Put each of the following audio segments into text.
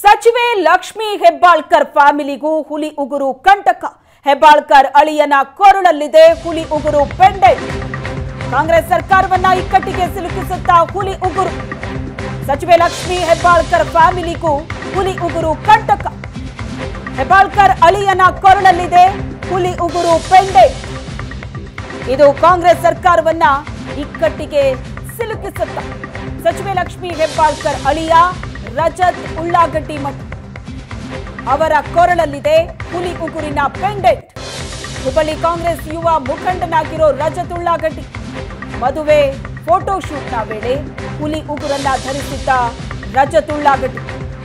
ಸಚಿವೆ ಲಕ್ಷ್ಮಿ ಹೆಬ್ಬಾಳ್ಕರ್ ಫ್ಯಾಮಿಲಿಗೂ ಹುಲಿ ಉಗುರು ಕಂಟಕ ಹೆಬ್ಬಾಳ್ಕರ್ ಅಳಿಯನ ಕೊರಳಲ್ಲಿದೆ ಹುಲಿ ಉಗುರು ಪೆಂಡೆಂಟ್ ಕಾಂಗ್ರೆಸ್ ಸರ್ಕಾರವನ್ನ ಇಕ್ಕಟ್ಟಿಗೆ ಸಿಲುಕಿಸುತ್ತಾ ಹುಲಿ ಉಗುರು ಸಚಿವೆ ಲಕ್ಷ್ಮಿ ಹೆಬ್ಬಾಳ್ಕರ್ ಫ್ಯಾಮಿಲಿಗೂ ಹುಲಿ ಉಗುರು ಕಂಟಕ ಹೆಬ್ಬಾಳ್ಕರ್ ಅಳಿಯನ ಕೊರಳಲ್ಲಿದೆ ಹುಲಿ ಉಗುರು ಪೆಂಡೆಂಟ್ ಇದು ಕಾಂಗ್ರೆಸ್ ಸರ್ಕಾರವನ್ನ ಇಕ್ಕಟ್ಟಿಗೆ ಸಿಲುಕಿಸುತ್ತ ಸಚಿವೆ ಲಕ್ಷ್ಮಿ ಹೆಬ್ಬಾಳ್ಕರ್ ಅಳಿಯ ರಜತ್ ಉಳ್ಳಾಗಡ್ಡಿ ಮಠ ಅವರ ಕೊರಳಲ್ಲಿದೆ ಹುಲಿ ಉಗುರಿನ ಪೆಂಡೆಂಟ್ ಹುಬ್ಬಳ್ಳಿ ಕಾಂಗ್ರೆಸ್ ಯುವ ಮುಖಂಡನಾಗಿರೋ ರಜತ್ ಉಳ್ಳಾಗಡ್ಡಿ ಮದುವೆ ಫೋಟೋ ಶೂಟ್ನ ವೇಳೆ ಹುಲಿ ಉಗುರನ್ನ ಧರಿಸಿದ್ದ ರಜತ್ ಉಳ್ಳಾಗಡ್ಡಿ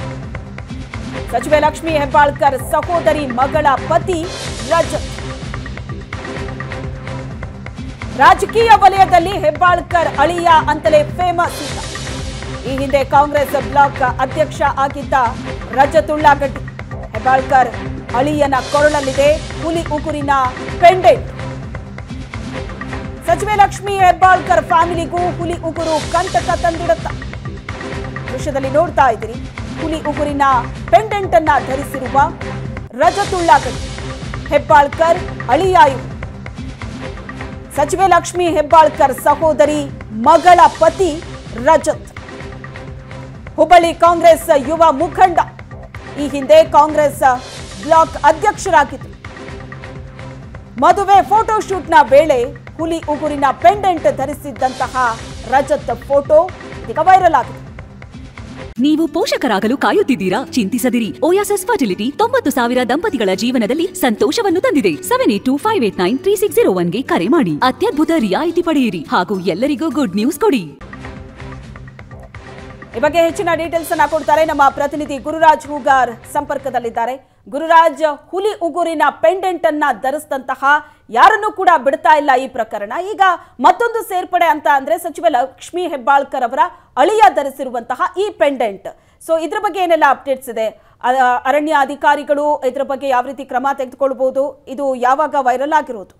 ಸಚಿವೆ ಲಕ್ಷ್ಮಿ ಹೆಬ್ಬಾಳ್ಕರ್ ಸಹೋದರಿ ಮಗಳ ಪತಿ ರಜತ್ ರಾಜಕೀಯ ವಲಯದಲ್ಲಿ ಹೆಬ್ಬಾಳ್ಕರ್ ಅಳಿಯ ಅಂತಲೇ ಫೇಮಸ್ ಈತ ಈ ಹಿಂದೆ ಕಾಂಗ್ರೆಸ್ ಬ್ಲಾಕ್ ಅಧ್ಯಕ್ಷ ಆಗಿದ್ದ ರಜತ್ ಉಳ್ಳಾಗಡ್ಡಿ ಹೆಬ್ಬಾಳ್ಕರ್ ಅಳಿಯನ ಕೊರಳಲ್ಲಿದೆ ಹುಲಿ ಉಗುರಿನ ಪೆಂಡೆಂಟ್ ಸಚಿವೆ ಲಕ್ಷ್ಮಿ ಹೆಬ್ಬಾಳ್ಕರ್ ಫ್ಯಾಮಿಲಿಗೂ ಹುಲಿ ಉಗುರು ಕಂಟಕ ತಂದಿಡುತ್ತ ದೃಶ್ಯದಲ್ಲಿ ನೋಡ್ತಾ ಇದ್ದೀರಿ ಹುಲಿ ಉಗುರಿನ ಪೆಂಡೆಂಟ್ ಅನ್ನ ಧರಿಸಿರುವ ರಜತ್ ಉಳ್ಳಾಗಡ್ಡಿ ಹೆಬ್ಬಾಳ್ಕರ್ ಅಳಿಯ ಇವರು ಸಚಿವೆ ಲಕ್ಷ್ಮಿ ಹೆಬ್ಬಾಳ್ಕರ್ ಸಹೋದರಿ ಮಗಳ ಪತಿ ರಜತ್ ಹುಬ್ಬಳ್ಳಿ ಕಾಂಗ್ರೆಸ್ ಯುವ ಮುಖಂಡ ಈ ಹಿಂದೆ ಕಾಂಗ್ರೆಸ್ ಬ್ಲಾಕ್ ಅಧ್ಯಕ್ಷರಾಗಿದ್ದರು ಮದುವೆ ಫೋಟೋ ಶೂಟ್ನ ವೇಳೆ ಹುಲಿ ಉಗುರಿನ ಪೆಂಡೆಂಟ್ ಧರಿಸಿದ್ದಂತಹ ರಜತ್ ಫೋಟೋ ಇದೀಗ ವೈರಲ್ ಆಗಿದೆ ನೀವು ಪೋಷಕರಾಗಲು ಕಾಯುತ್ತಿದ್ದೀರಾ ಚಿಂತಿಸದಿರಿ ಓಯಾಸಸ್ ಫರ್ಟಿಲಿಟಿ ತೊಂಬತ್ತು ಸಾವಿರ ದಂಪತಿಗಳ ಜೀವನದಲ್ಲಿ ಸಂತೋಷವನ್ನು ತಂದಿದೆ seven eight two five eight nine three six zero ಒನ್ಗೆ ಕರೆ ಮಾಡಿ ಅತ್ಯದ್ಭುತ ರಿಯಾಯಿತಿ ಪಡೆಯಿರಿ ಹಾಗೂ ಎಲ್ಲರಿಗೂ ಗುಡ್ ನ್ಯೂಸ್ ಕೊಡಿ ಈ ಬಗ್ಗೆ ಹೆಚ್ಚಿನ ಡೀಟೇಲ್ಸ್ ಅನ್ನ ಕೊಡ್ತಾರೆ ನಮ್ಮ ಪ್ರತಿನಿಧಿ ಗುರುರಾಜ್ ಹೂಗಾರ್ ಸಂಪರ್ಕದಲ್ಲಿದ್ದಾರೆ ಗುರುರಾಜ್ ಹುಲಿ ಉಗುರಿನ ಪೆಂಡೆಂಟ್ ಅನ್ನ ಧರಿಸಿದಂತಹ ಯಾರನ್ನೂ ಕೂಡ ಬಿಡ್ತಾ ಇಲ್ಲ ಈ ಪ್ರಕರಣ ಈಗ ಮತ್ತೊಂದು ಸೇರ್ಪಡೆ ಅಂತ ಅಂದ್ರೆ ಸಚಿವ ಲಕ್ಷ್ಮಿ ಹೆಬ್ಬಾಳ್ಕರ್ ಅವರ ಅಳಿಯ ಧರಿಸಿರುವಂತಹ ಈ ಪೆಂಡೆಂಟ್ ಸೊ ಇದ್ರ ಬಗ್ಗೆ ಏನೆಲ್ಲ ಅಪ್ಡೇಟ್ಸ್ ಇದೆ ಅ- ಅರಣ್ಯ ಅಧಿಕಾರಿಗಳು ಇದ್ರ ಬಗ್ಗೆ ಯಾವ ರೀತಿ ಕ್ರಮ ತೆಗೆದುಕೊಳ್ಬಹುದು ಇದು ಯಾವಾಗ ವೈರಲ್ ಆಗಿರೋದು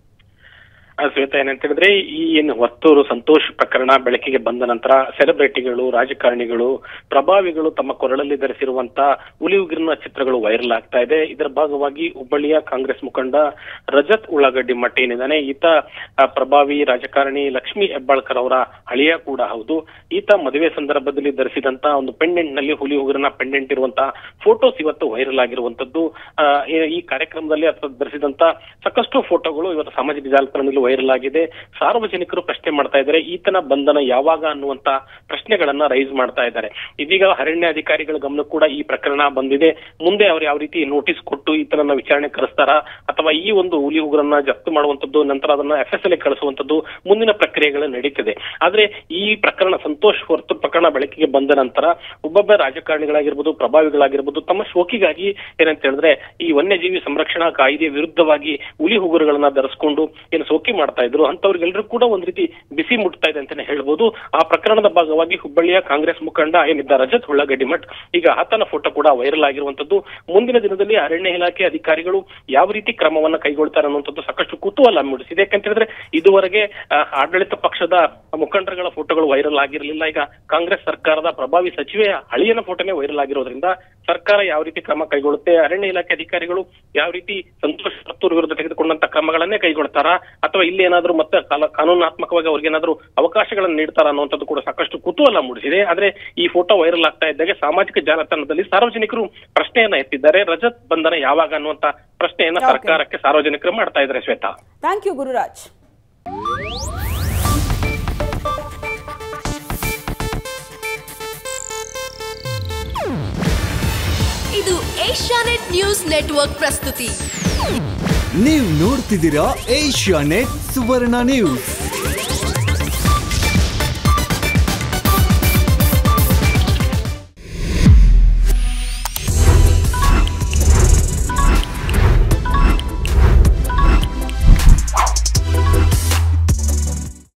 ಆ, ಶ್ವೇತಾ ಏನಂತ ಹೇಳಿದ್ರೆ ಈ ಏನು ವರ್ತೂರು ಸಂತೋಷ್ ಪ್ರಕರಣ ಬೆಳಕಿಗೆ ಬಂದ ನಂತರ ಸೆಲೆಬ್ರಿಟಿಗಳು ರಾಜಕಾರಣಿಗಳು ಪ್ರಭಾವಿಗಳು ತಮ್ಮ ಕೊರಳಲ್ಲಿ ಧರಿಸಿರುವಂತ ಹುಲಿ ಉಗುರಿನ ಚಿತ್ರಗಳು ವೈರಲ್ ಆಗ್ತಾ ಇದೆ ಇದರ ಭಾಗವಾಗಿ ಹುಬ್ಬಳ್ಳಿಯ ಕಾಂಗ್ರೆಸ್ ಮುಖಂಡ ರಜತ್ ಉಳ್ಳಾಗಡ್ಡಿ ಮಟ್ಟ ಏನಿದ್ದಾನೆ ಈತ ಆ, ಪ್ರಭಾವಿ ರಾಜಕಾರಣಿ ಲಕ್ಷ್ಮಿ ಹೆಬ್ಬಾಳ್ಕರ್ ಅವರ ಹಳೆಯ ಕೂಡ ಹೌದು ಈತ ಮದುವೆ ಸಂದರ್ಭದಲ್ಲಿ ಧರಿಸಿದಂತ ಒಂದು ಪೆಂಡೆಂಟ್ ನಲ್ಲಿ ಹುಲಿ ಉಗುರಿನ ಪೆಂಡೆಂಟ್ ಇರುವಂತಹ ಫೋಟೋಸ್ ಇವತ್ತು ವೈರಲ್ ಆಗಿರುವಂತದ್ದು ಆ, ಈ- ಈ ಕಾರ್ಯಕ್ರಮದಲ್ಲಿ ಅಥವಾ ಧರಿಸಿದಂತ ಸಾಕಷ್ಟು ಫೋಟೋಗಳು ಇವತ್ತು ಸಾಮಾಜಿಕ ಜಾಲತಾಣದಲ್ಲಿ ವೈರಲ್ ಆಗಿದೆ ಸಾರ್ವಜನಿಕರು ಪ್ರಶ್ನೆ ಮಾಡ್ತಾ ಇದ್ದಾರೆ ಈತನ ಬಂಧನ ಯಾವಾಗ ಅನ್ನುವಂತ ಪ್ರಶ್ನೆಗಳನ್ನ ರೈಸ್ ಮಾಡ್ತಾ ಇದ್ದಾರೆ ಇದೀಗ ಅರಣ್ಯ ಅಧಿಕಾರಿಗಳ ಗಮನ ಕೂಡ ಈ ಪ್ರಕರಣ ಬಂದಿದೆ ಮುಂದೆ ಅವ್ರು ಯಾವ ರೀತಿ ನೋಟಿಸ್ ಕೊಟ್ಟು ಈತನನ್ನ ವಿಚಾರಣೆ ಕರೆಸ್ತಾರ ಅಥವಾ ಈ ಒಂದು ಹುಲಿ ಉಗುರನ್ನ ಜಪ್ತು ಮಾಡುವಂತದ್ದು ನಂತರ ಅದನ್ನ ಎಫ್ ಎಸ್ ಎಲ್ ಕಳಿಸುವಂತದ್ದು ಮುಂದಿನ ಪ್ರಕ್ರಿಯೆಗಳು ನಡೀತಿದೆ ಆದ್ರೆ ಈ ಪ್ರಕರಣ ಸಂತೋಷ್ ಹೊರತು ಪ್ರಕರಣ ಬೆಳಕಿಗೆ ಬಂದ ನಂತರ ಒಬ್ಬೊಬ್ಬ ರಾಜಕಾರಣಿಗಳಾಗಿರ್ಬೋದು ಪ್ರಭಾವಿಗಳಾಗಿರ್ಬೋದು ತಮ್ಮ ಶೋಕಿಗಾಗಿ ಏನಂತ ಹೇಳಿದ್ರೆ ಈ ವನ್ಯಜೀವಿ ಸಂರಕ್ಷಣಾ ಕಾಯ್ದೆ ವಿರುದ್ಧವಾಗಿ ಹುಲಿ ಉಗುರುಗಳನ್ನ ಧರಿಸ್ಕೊಂಡು ಏನು ಶೋಕಿ ಮಾಡ್ತಾ ಇದ್ರು ಅಂತವ್ರಿಗೆಲ್ಲರೂ ಕೂಡ ಒಂದ್ ರೀತಿ ಬಿಸಿ ಮುಟ್ತಾ ಇದೆ ಅಂತಾನೆ ಹೇಳ್ಬೋದು ಆ ಪ್ರಕರಣದ ಭಾಗವಾಗಿ ಹುಬ್ಬಳ್ಳಿಯ ಕಾಂಗ್ರೆಸ್ ಮುಖಂಡ ಏನಿದ್ದ ರಜತ್ ಉಳ್ಳಾಗಡ್ಡಿ ಮಠ್ ಈಗ ಆತನ ಫೋಟೋ ಕೂಡ ವೈರಲ್ ಆಗಿರುವಂತದ್ದು ಮುಂದಿನ ದಿನದಲ್ಲಿ ಅರಣ್ಯ ಇಲಾಖೆ ಅಧಿಕಾರಿಗಳು ಯಾವ ರೀತಿ ಕ್ರಮವನ್ನ ಕೈಗೊಳ್ತಾರೆ ಅನ್ನುವಂಥದ್ದು ಸಾಕಷ್ಟು ಕುತೂಹಲ ಮೂಡಿಸಿದೆ ಯಾಕಂತ ಹೇಳಿದ್ರೆ ಇದುವರೆಗೆ ಆ, ಆಡಳಿತ ಪಕ್ಷದ ಮುಖಂಡರುಗಳ ಫೋಟೋಗಳು ವೈರಲ್ ಆಗಿರಲಿಲ್ಲ ಈಗ ಕಾಂಗ್ರೆಸ್ ಸರ್ಕಾರದ ಪ್ರಭಾವಿ ಸಚಿವೆಯ ಹಳಿಯನ ಫೋಟೋನೇ ವೈರಲ್ ಆಗಿರೋದ್ರಿಂದ ಸರ್ಕಾರ ಯಾವ ರೀತಿ ಕ್ರಮ ಕೈಗೊಳ್ಳುತ್ತೆ ಅರಣ್ಯ ಇಲಾಖೆ ಅಧಿಕಾರಿಗಳು ಯಾವ ರೀತಿ ಸಂತೋಷ್ ಪತ್ತೂರ್ ವಿರುದ್ಧ ತೆಗೆದುಕೊಂಡಂತ ಕ್ರಮಗಳನ್ನೇ ಕೈಗೊಳ್ತಾರಾ ಅಥವಾ ಇಲ್ಲಿ ಏನಾದ್ರೂ ಮತ್ತೆ ಕಾಲ- ಕಾನೂನಾತ್ಮಕವಾಗಿ ಅವ್ರಿಗೆ ಏನಾದ್ರೂ ಅವಕಾಶಗಳನ್ನು ನೀಡ್ತಾರಾ ಅನ್ನುವಂಥದ್ದು ಕೂಡ ಸಾಕಷ್ಟು ಕುತೂಹಲ ಮೂಡಿಸಿದೆ ಆದ್ರೆ ಈ ಫೋಟೋ ವೈರಲ್ ಆಗ್ತಾ ಇದ್ದಾಗೆ ಸಾಮಾಜಿಕ ಜಾಲತಾಣದಲ್ಲಿ ಸಾರ್ವಜನಿಕರು ಪ್ರಶ್ನೆಯನ್ನ ಎತ್ತಿದ್ದಾರೆ ರಜತ್ ಬಂಧನ ಯಾವಾಗ ಅನ್ನುವಂತ ಪ್ರಶ್ನೆಯನ್ನ Okay. ಸರ್ಕಾರಕ್ಕೆ ಸಾರ್ವಜನಿಕರು ಮಾಡ್ತಾ ಇದ್ದಾರೆ ಶ್ವೇತಾ ಥ್ಯಾಂಕ್ ಯು ಗುರುರಾಜ್ ಇದು ಏಷ್ಯಾನೆಟ್ ನ್ಯೂಸ್ ನೆಟ್ವರ್ಕ್ ಪ್ರಸ್ತುತಿ ನೀವು ನೋಡ್ತಿದ್ದೀರಾ ಏಷ್ಯಾ ನೆಟ್ ಸುವರ್ಣ ನ್ಯೂಸ್